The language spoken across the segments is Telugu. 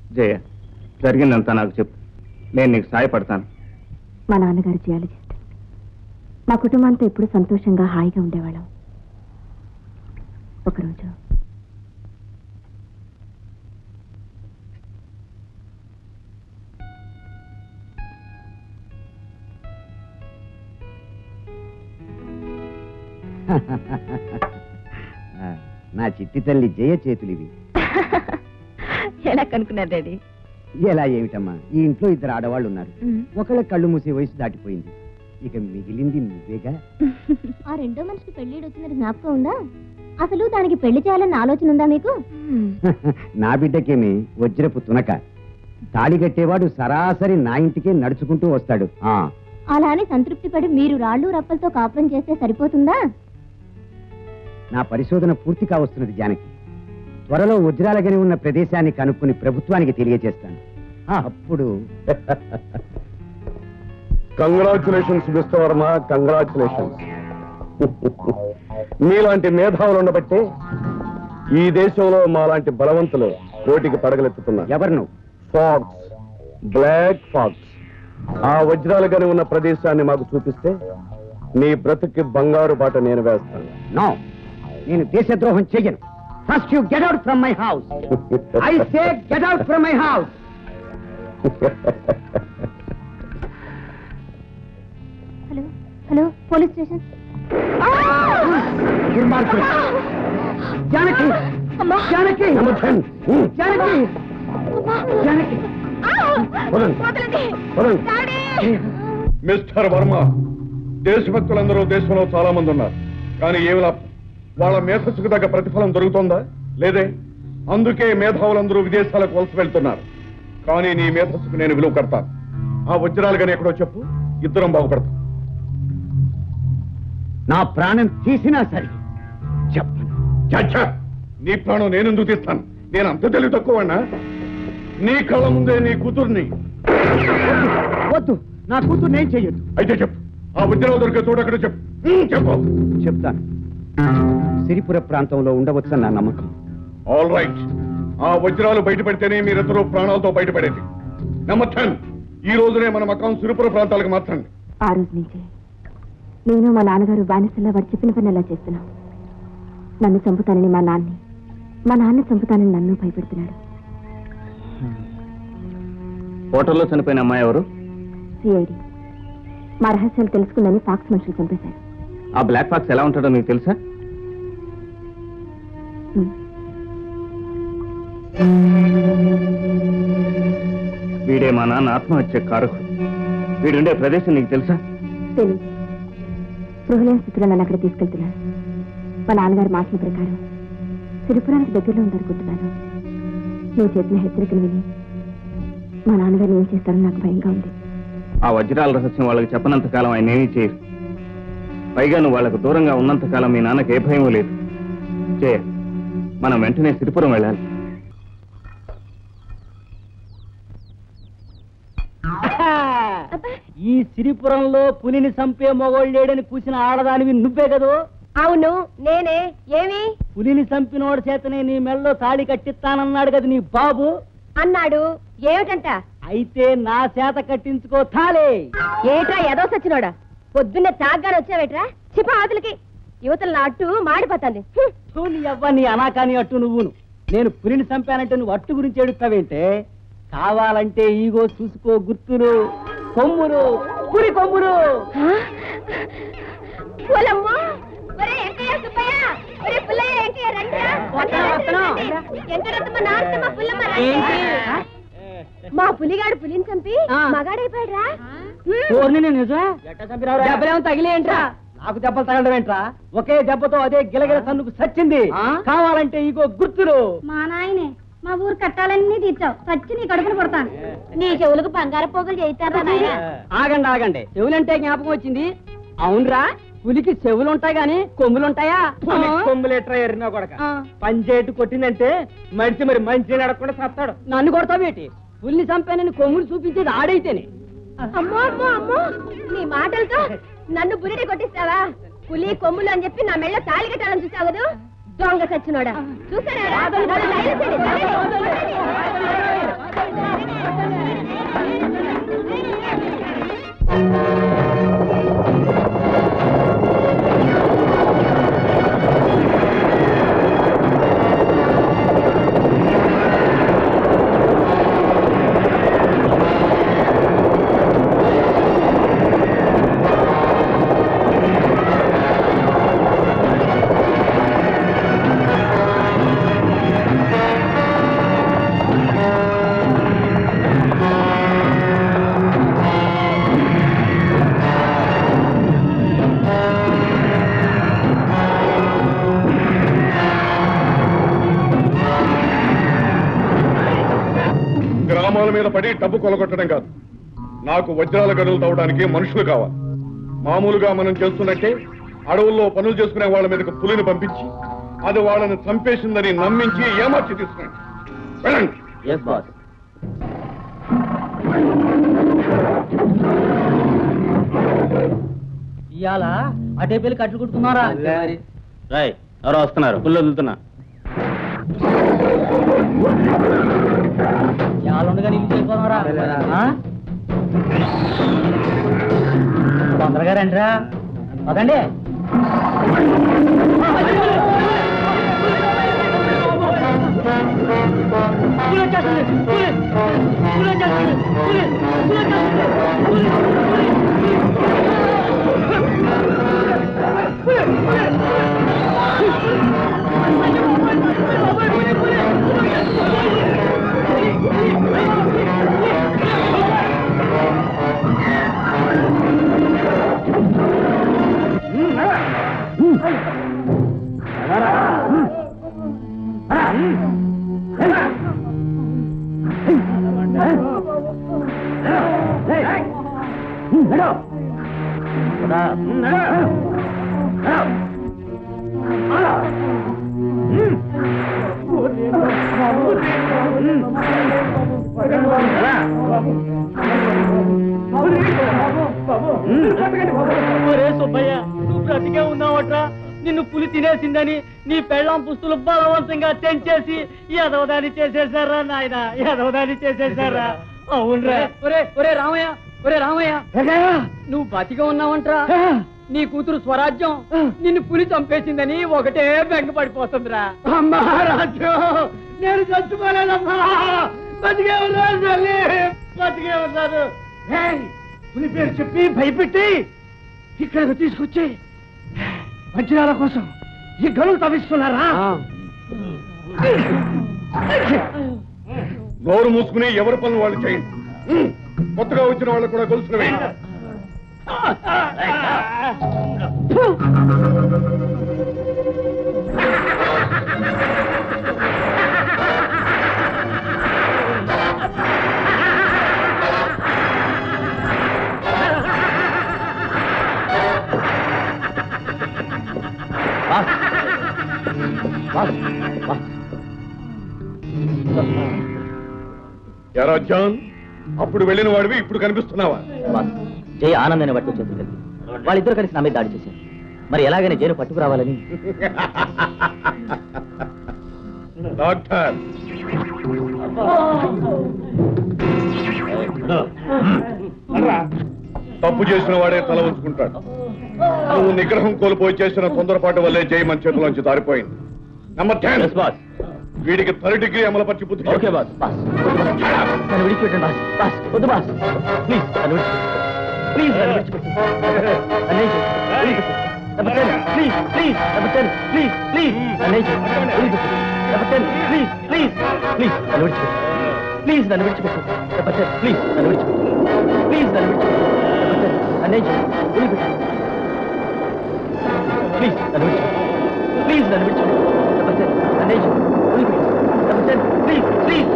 జయ జరిగిందంతా నాకు చెప్పు నేను నీకు సాయపడతాను మా నాన్నగారు జియాలజిస్ట్ మా కుటుంబంతో ఎప్పుడు సంతోషంగా హాయిగా ఉండేవాళ్ళం ఒకరోజు ఆ, నా చిట్టి తల్లి జయ చేతులివి ఎలా కనుక్కున్నారు డాడీ ఎలా ఏమిటమ్మా ఈ ఇంట్లో ఇద్దరు ఆడవాళ్ళు ఉన్నారు ఒకళ్ళ కళ్ళు మూసే వయసు దాటిపోయింది ఇక మిగిలింది నువ్వేగా ఆ రెండో మనిషికి పెళ్లిడు వచ్చిందని జ్ఞాపకం ఉందా అసలు దానికి పెళ్లి చేయాలన్న ఆలోచన ఉందా మీకు నా బిడ్డకేమి వజ్రపు తునక తాళి కట్టేవాడు సరాసరి నా ఇంటికే నడుచుకుంటూ వస్తాడు ఆ అలా అని సంతృప్తి పడి మీరు రాళ్ళు రప్పలతో కాపురం చేస్తే సరిపోతుందా నా పరిశోధన పూర్తి కావస్తున్నది జానకి త్వరలో వజ్రాల గని ఉన్న ప్రదేశాన్ని కనుక్కుని ప్రభుత్వానికి తెలియజేస్తాను ఆ, అప్పుడు కంగ్రాచులేషన్స్ మిస్టర్ వర్మ కంగ్రాచులేషన్స్ మీలాంటి మేధావులు ఉండబట్టే ఈ దేశంలో మాలాంటి బలవంతులు కోటికి పడగలెత్తుతున్నారు ఎవరు నువ్వు ఫాక్స్ బ్లాక్ ఫాక్స్ ఆ వజ్రాలు గని ఉన్న ప్రదేశాన్ని మాకు చూపిస్తే నీ బ్రతుక్కి బంగారు బాట నేను వేస్తాను నో నేను దేశద్రోహం చెయ్యను first you get out from my house I say get out from my house hello hello police station దుర్మార్గుడు. జానకి జానకి జానకి జానకి పదండి. పదండి. మిస్టర్ వర్మ దేశభక్తులందరూ దేశంలో చాలా మంది ఉన్నారు కానీ ఏమి లాభం వాళ్ళ మేధస్సుకు తగ్గ ప్రతిఫలం దొరుకుతుందా లేదే అందుకే మేధావులందరూ విదేశాలకు వలస వెళ్తున్నారు కానీ నీ మేధస్సుకు నేను విలువ కడతాను ఆ వజ్రాలు కానీ ఎక్కడో చెప్పు ఇద్దరం బాగుపడతాం నా ప్రాణం తీసినా సరే చెప్పను చచ్చా నీ ప్రాణం నేను ఎందుకు తీస్తాను నేను అంత తెలివి తక్కువన్నా నీ కళ్ళ ముందే నీ కూతుర్ని వద్దు నా కూతురు నేను చెయ్యొద్దు అయితే చెప్పు ఆ వజ్రాలు దొరికే చోటు అక్కడ చెప్పు ఉమ్, చెప్పు చెప్తాను సిరిపుర ప్రాంతంలో ఉండవచ్చని నా నమ్మకం ఆల్ రైట్ ఆ వజ్రాలు బయటపెడితేనే మీరిద్దరూ ప్రాణాలతో బయటపడేది నెంబర్ టెన్ ఈ రోజునే మన మకాం సిరిపుర ప్రాంతాలకు మార్చండి ఆ రోజు నుంచి నేను మా నాన్నగారు బానిసల్లా వాడు చెప్పిన పని అలా చేస్తున్నాం నన్ను చంపుతానని మా నాన్ని మా నాన్న చంపుతానని నన్ను భయపెడుతున్నాడు హోటల్లో చనిపోయిన అమ్మాయి ఎవరు సిఐడి మా రహస్యాలు తెలుసుకుందని ఫాక్స్ మనుషులు చంపేశారు ఆ బ్లాక్ బాక్స్ ఎలా ఉంటాడో నీకు తెలుసా హ్మ్. వీడే మా నాన్న ఆత్మహత్య కారకుడు వీడుండే ప్రదేశం నీకు తెలుసా తెలీదు స్పృహలేని స్థితిలో నన్ను అక్కడ తీసుకెళ్తున్నారు మా నాన్నగారి మాటల ప్రకారం సిరిపురానికి దగ్గరలో ఉందనుకుంటున్నాను నువ్వు చెప్పిన హెచ్చరికలు విని మా నాన్నగారు ఏం చేస్తారో నాకు భయంగా ఉంది ఆ వజ్రాల రహస్యం వాళ్ళకి చెప్పనంత కాలం ఆయన ఏమీ చేయరు పైగా నువ్వు వాళ్ళకు దూరంగా ఉన్నంత కాలం మీ నాన్నకి ఏ భయం లేదు చే మనం వెంటనే సిరిపురం వెళ్ళాలి ఈ సిరిపురంలో పులిని చంపే మొగోళ్ళేడని కూసిన ఆడదానివి నువ్వే కదూ అవును నేనే ఏమి పులిని చంపినోడి చేతనే నీ మెళ్ళలో తాళి కట్టిస్తానన్నాడు కదా నీ బాబు అన్నాడు ఏమిటంట అయితే నా చేత కట్టించుకో తాళే ఏట్రా ఎదో సచ్చినోడా పొద్దున్నే తాగ్గానే వచ్చావేట్రా చిప ఆతులకి యువతల నా అట్టు మాడిపోతుంది హ్మ్. తూ నీ అవ్వ నీ అనాకాని అట్టు నువ్వును నేను పులిని చంపానంటే నువ్వు అట్టు గురించి ఏడుస్తావేంటే కావాలంటే ఈగో చూసుకో గుర్తులు కొమ్ములు పులి కొమ్ములు పొలమ్మో! ఒరే ఎంకయ్య, సుబ్బయ్య! ఒరే పుల్లయ్య, ఎంకయ్య, రండిరా. వస్తాను, వస్తాను. ఎంకరత్తమ్మ, నారత్తమ్మ, పుల్లమ్మ, రండిరా. మా పులిగాడు పులిని చంపి ఆ. మగాడైపోయాడ్రా ఓర్ని నేను నిజమే దెబ్బలేమో తగిలేంట్రా నాకు దెబ్బలు తగలడం ఏంట్రా ఒకే దెబ్బతో అదే గిలగిల తన్నుకు సచ్చింది కావాలంటే ఇగో గుర్తులు మా నాయనే మా ఊరు కట్టాలన్నీ తీర్చావు సచ్చి నీ కడుపున పడతాను నీ చెవులకు బంగారు పోగులు చేయిస్తారా నాయన ఆగండి ఆగండి చెవులంటే జ్ఞాపకం వచ్చింది అవునరా పులికి చెవులు ఉంటాయి గాని కొమ్ములు ఉంటాయా కొమ్ములేట్రా ఎరినా కొడక పంచేటు కొట్టిందంటే మనిషి మరి మంచి నడకుండా సత్తాడు నన్ను కొడతావేటి పులిని చంపానని కొమ్ములు చూపించేది ఆడైతేనే అమ్మో అమ్మో అమ్మో నీ మాటలతో నన్ను బురిడి కొట్టిస్తావా పులి కొమ్ములు అని చెప్పి నా మెళ్ళ తాళి కట్టాలని చూసావు కదూ? దొంగ సచ్చినోడా చూసారా గ్రామాల మీద పడి డబ్బు కొలగొట్టడం కాదు నాకు వజ్రాల గనులు తవ్వడానికి మనుషులు కావాలి మామూలుగా మనం చేస్తున్నట్టే అడవుల్లో పనులు చేసుకునే వాళ్ళ మీదకి పులిని పంపించి అది వాళ్ళని చంపేసిందని నమ్మించి ఏమార్చి తీసుకురండి వెళ్ళండి ఎస్ బాస్ ఇవాళ అటే పెళ్లి కట్లు కుట్టుకున్నారా రాయ్ ఎవరో వస్తున్నారు పుల్లు వదులుతున్నా ఇవాళ ఉండగా నీళ్ళు చేయకపోతున్నారా ఆ? తొందరగా రండిరా పదండి ఒరే సుబ్బయ్య నువ్వు బ్రతికే ఉన్నావట్రా నిన్ను పులి తినేసిందని నీ పెళ్ళాం పుస్తులు బలవంతంగా తెంచేసి ఎదవదాని చేసేసారా నాయన ఎదవదాని చేసేసారా అవునరా ఒరే ఒరే రామయ్య ఒరే రామయ్య నువ్వు బతిగా ఉన్నావంట్రా నీ కూతురు స్వరాజ్యం నిన్ను పులి చంపేసిందని ఒకటే బెంగ పడిపోతుందిరా అమ్మా రాజ్యం నేను చచ్చిపోలేదమ్మా బతికే ఉన్నాను తల్లి బతికే ఉన్నాను పులి పేరు చెప్పి భయపెట్టి ఇక్కడికి తీసుకొచ్చి వజ్రాల కోసం ఈ గనులు తవ్విస్తున్నారా నోరు మూసుకుని ఎవరి పనులు వాళ్ళు చేయండి ఉమ్. కొత్తగా వచ్చిన వాళ్ళు కూడా గొలుసులు వేయండి ఎరా జాన్ అప్పుడు వెళ్ళిన వాడివి ఇప్పుడు కనిపిస్తున్నావా జయ ఆనందాన్ని పట్టు చేతులు కలిపి వాళ్ళిద్దరు కలిసి నా మీద దాడి చేశారు మరి ఎలాగైనా జైలు పట్టుకురావాలని డాక్టర్ తప్పు చేసిన వాడే తల ఉంచుకుంటాడు నువ్వు నిగ్రహం కోల్పోయి చేసిన తొందరపాటు వల్లే జై మన చేతిలోంచి దారిపోయింది నెంబర్ టెన్ బాస్ వీడికి థర్డ్ డిగ్రీ అమలుపరిచి బుద్ధి చెప్పు. ఓకే బాస్ బాస్ నన్ను విడిచిపెట్టండి బాస్ బాస్ వద్దు బాస్ ప్లీజ్ నన్ను విడిచిపెట్టు ప్లీజ్ నన్ను విడిచిపెట్టు నన్ను ఏం చేయకు. వదిలిపెట్టు. Number ten please please number ten please please నన్ను ఏం చేయకు. వదిలిపెట్టు. Number ten please please please నన్ను విడిచిపెట్టు ప్లీజ్ నన్ను విడిచిపెట్టు నెంబర్ టెన్ ప్లీజ్ నన్ను విడిచిపెట్టు ప్లీజ్ నన్ను విడిచిపెట్టు నెంబర్ టెన్ నన్ను ఏం చేయకు. వదిలిపెట్టు ప్లీజ్ నన్ను విడిచిపెట్టు ప్లీజ్ నన్ను విడిచిపెట్టు నెంబర్ టెన్ నన్ను ఏం చేయకు. వదిలిపెట్టు నెంబర్ టెన్ ప్లీజ్ ప్లీజ్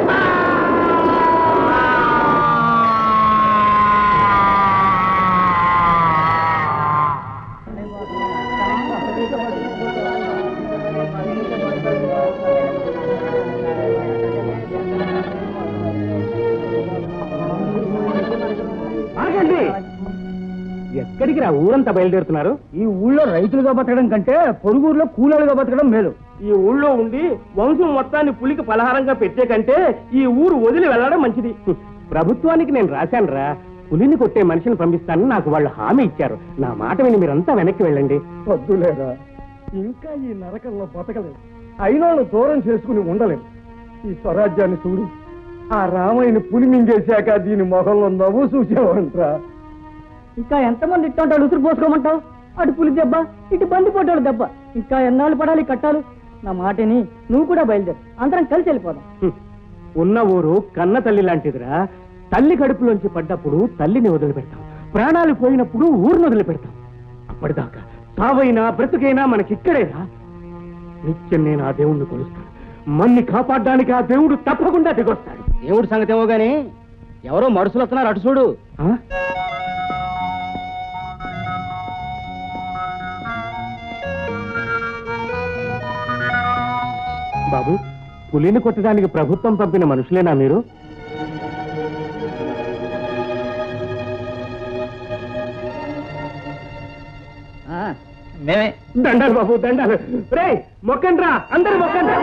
ఆగండి ఎక్కడికి రా ఊరంతా బయలుదేరుతున్నారు ఈ ఊళ్ళో రైతులుగా బతకడం కంటే పొరుగురులో కూలీలుగా బతకడం మేలు ఈ ఊళ్ళో ఉండి వంశం మొత్తాన్ని పులికి పలహారంగా పెట్టే కంటే ఈ ఊరు వదిలి వెళ్ళడం మంచిది ప్రభుత్వానికి నేను రాశాను రా పులిని కొట్టే మనిషిని పంపిస్తానని నాకు వాళ్ళు హామీ ఇచ్చారు నా మాట విని మీరంతా వెనక్కి వెళ్ళండి వద్దులేరా ఇంకా ఈ నరకంలో బతకలేదు అయినా దూరం చేసుకుని ఉండలేదు ఈ స్వరాజ్యాన్ని చూడు ఆ రామయ్యని పులి మింగేశాక దీని మొహంలో నవ్వు చూసేవంట్రా ఇంకా ఎంతమంది ఇట్టంటాడు ఉసురు పోసుకోమంటావు అటు పులి దెబ్బ ఇటు బందిపోటాడు దెబ్బ ఇంకా ఎన్నాళ్ళు పడాలి కట్టాలు నా మాటని నువ్వు కూడా బయలుదేరు అందరం కలిసి వెళ్ళిపోదాం హ్మ్. ఉన్న ఊరు కన్న తల్లి లాంటిదిరా తల్లి కడుపులోంచి పడ్డప్పుడు తల్లిని వదిలిపెడతాం ప్రాణాలు పోయినప్పుడు ఊరిని వదిలిపెడతాం అప్పటిదాకా సావైనా బ్రతుకైనా మనకిక్కడేరా నిత్యం నేను ఆ దేవుణ్ణి కొలుస్తాను మన్ని కాపాడడానికి ఆ దేవుడు తప్పకుండా దిగొస్తాడు దేవుడి సంగతి ఏమో గాని ఎవరో మనుషులు వస్తున్నారు అటు చూడు ఆ? బాబు పులిని కొట్టడానికి ప్రభుత్వం పంపిన మనుషులేనా మీరు మేమే దండాలు బాబు దండాలు రే మొక్కండి రా అందరు మొక్కండి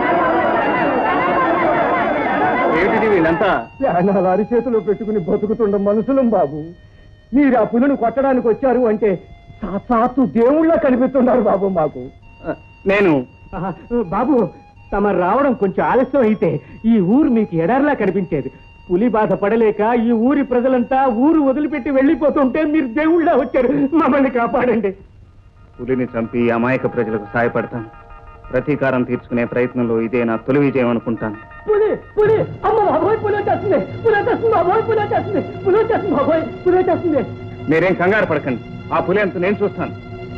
ఏమిటి వీళ్ళంతా వారి చేతిలో పెట్టుకుని బతుకుతుండ మనుషులం బాబు మీరు ఆ పులిని కొట్టడానికి వచ్చారు అంటే సాక్షాత్తు దేవుళ్ళ కనిపిస్తున్నారు బాబు మాకు నేను బాబు తమ రావడం కొంచెం ఆలస్యం అయితే ఈ ఊరు మీకు ఎడారిలా కనిపించేది పులి బాధ పడలేక ఈ ఊరి ప్రజలంతా ఊరు వదిలిపెట్టి వెళ్ళిపోతుంటే మీరు దేవుళ్ళ వచ్చారు మమ్మల్ని కాపాడండి పులిని చంపి అమాయక ప్రజలకు సాయపడతాను ప్రతీకారం తీర్చుకునే ప్రయత్నంలో ఇదే నా తొలి విజయం అనుకుంటాను పులి పులి అమ్మ బాబోయ్ పులి వచ్చేస్తుంది పులి వచ్చేస్తుంది బాబోయ్ పులి వచ్చేస్తుంది పులి వచ్చేస్తుంది బాబోయ్ పులి వచ్చేస్తుంది మీరేం కంగారు పడకండి ఆ పులి అంత నేను చూస్తాను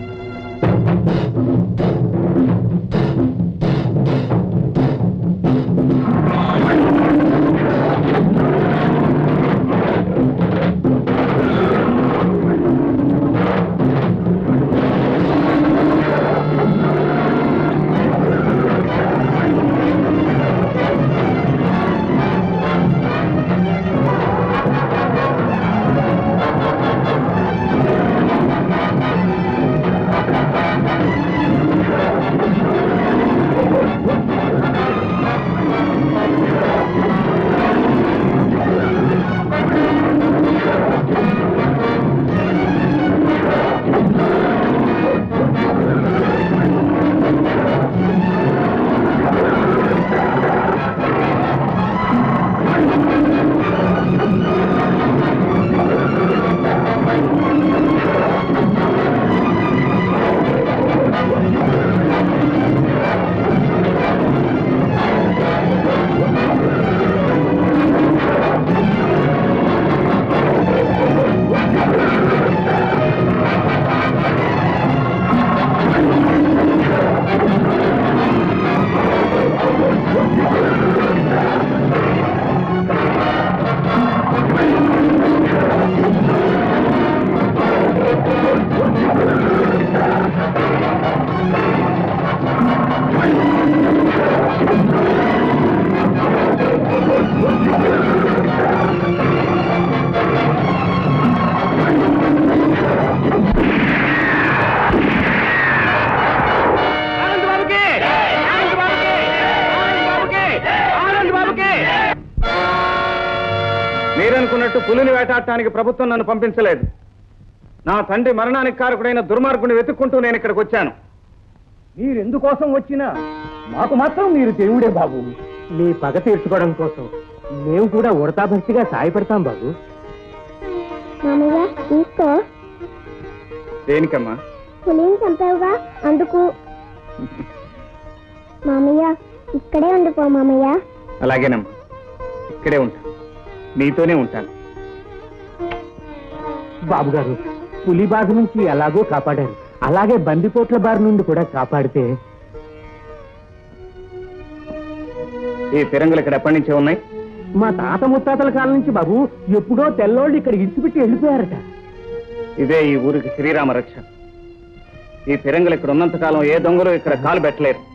మీరనుకున్నట్టు పులిని వేటాడటానికి ప్రభుత్వం నన్ను పంపించలేదు నా తండ్రి మరణానికి కారకుడైన దుర్మార్గుని వెతుక్కుంటూ నేను ఇక్కడికి వచ్చాను మీరు ఎందుకోసం వచ్చినా మాకు మాత్రం మీరు దేవుడే బాబు మీ పగ తీర్చుకోవడం కోసం మేము కూడా ఉడతాభక్తిగా సాయపడతాం బాబు మామయ్య తీసుకో దేనికమ్మా పులిని చంపావుగా అందుకు మామయ్య ఇక్కడే ఉండిపో మామయ్య అలాగేనమ్మా ఇక్కడే ఉంటాను నీతోనే ఉంటాను బాబు గారు పులి బాధ నుంచి ఎలాగో కాపాడారు అలాగే బందిపోట్ల బారి నుండి కూడా కాపాడితే ఈ ఫిరంగులు ఇక్కడ ఎప్పటి నుంచే ఉన్నాయి మా తాత ముత్తాతల కాలం నుంచి బాబు ఎప్పుడో తెల్లోళ్ళు ఇక్కడ ఇడిచిపెట్టి వెళ్ళిపోయారట ఇదే ఈ ఊరికి శ్రీరామ రక్ష ఈ ఫిరంగులు ఇక్కడ ఉన్నంత కాలం ఏ దొంగలు ఇక్కడ కాలు పెట్టలేరు